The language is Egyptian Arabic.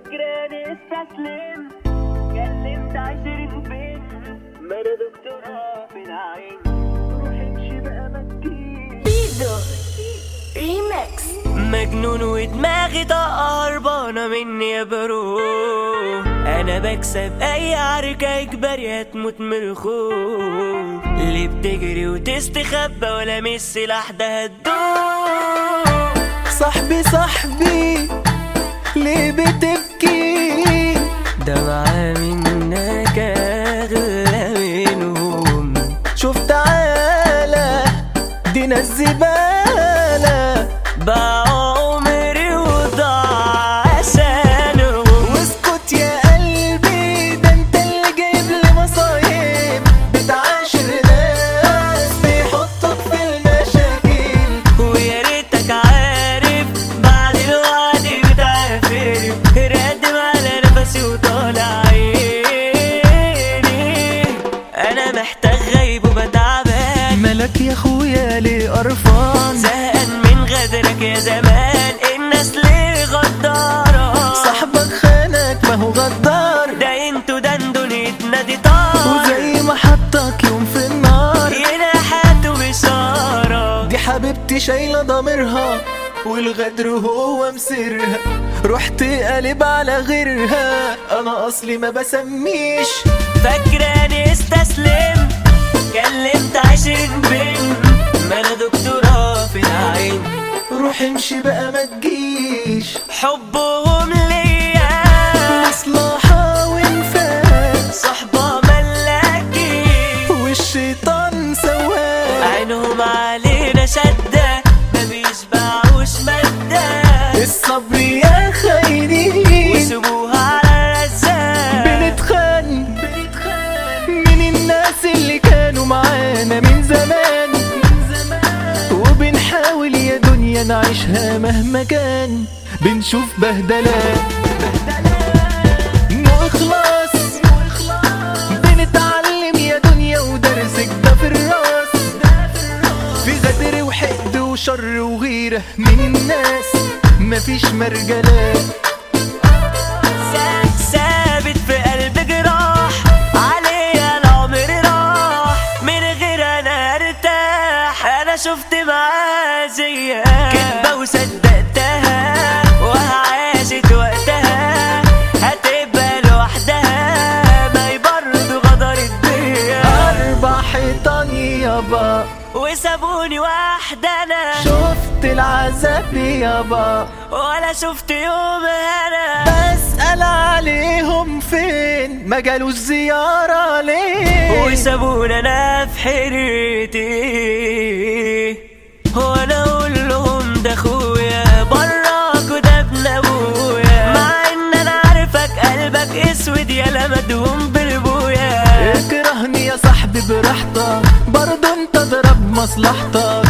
فاكراني استسلم كلمت عشرين بنت مالا دكتوراه في العين روح امشي بقى ما تجيش بيدو ريمكس مجنون ودماغي طاقة هربانة مني يا برو أنا بكسب أي عركة إجباري هتموت من الخوف اللي بتجري وتستخبى ولا مش سلاح ده هتدوم صاحبي صاحبي ليه بتبكي دمعة منك أغلى منهم شوف تعالى دي ناس زبالة باع عمري وضاع عشانهم واسكت يا قلبي ده انت اللي جايب لي مصايب بتعاشر ناس بيحطك في المشاكل ويا ريتك عارف بعد الوعد بتعافر راندم على نفسي وطالع عيني انا محتاج غيب وبتعبان مالك يا اخويا ليه قرفان زهقان من غدرك يا زمان الناس ليه غدارة صاحبك خانك ما هو غدار ده انتوا ده دنيتنا دي طار وزي ما حطك يوم في النار ينحت وبشارة دي حبيبتي شايلة ضميرها والغدر هو مسرها رحت قلب على غيرها انا اصلي ما بسميش فاكراني استسلم كلمت عشرين بنت ما انا دكتوراه في العين روح امشي بقى ما تجيش حبهم ليا مصلحة وانفاق صحبة ملاكي والشيطان سواق عينهم علينا شدة ما بيشبعوش مادة الصبر يا خاينين وسيبوها على الرزاق بنتخان من الناس اللي كانوا معانا من زمان وبنحاول يا دنيا نعيشها مهما كان بنشوف بهدلات واخلاص بنتعلم يا دنيا ودرسك ده في الراس في غدر وحقد وشر وغيرة من الناس مفيش مرجلات سا- ثابت في قلب جراح عليا العمر راح من غير انا ارتاح انا شفت معازية كدبة وصدقتها وعاشت وقتها هتبقى لوحدها ما هي برضه غدرت بيا أربع حيطان يابا وسابوني واحدة انا شفت العذاب يابا ولا شفت يوم هنا بسأل عليهم فين ما جالوا الزيارة ليه وسابونا انا في حيرتي وانا اقول لهم ده اخويا براك وده ابن ابويا مع ان انا عارفك قلبك اسود يا مدهون بالبويا اكرهني يا صاحبي براحتك برضه انت ضرب مصلحتك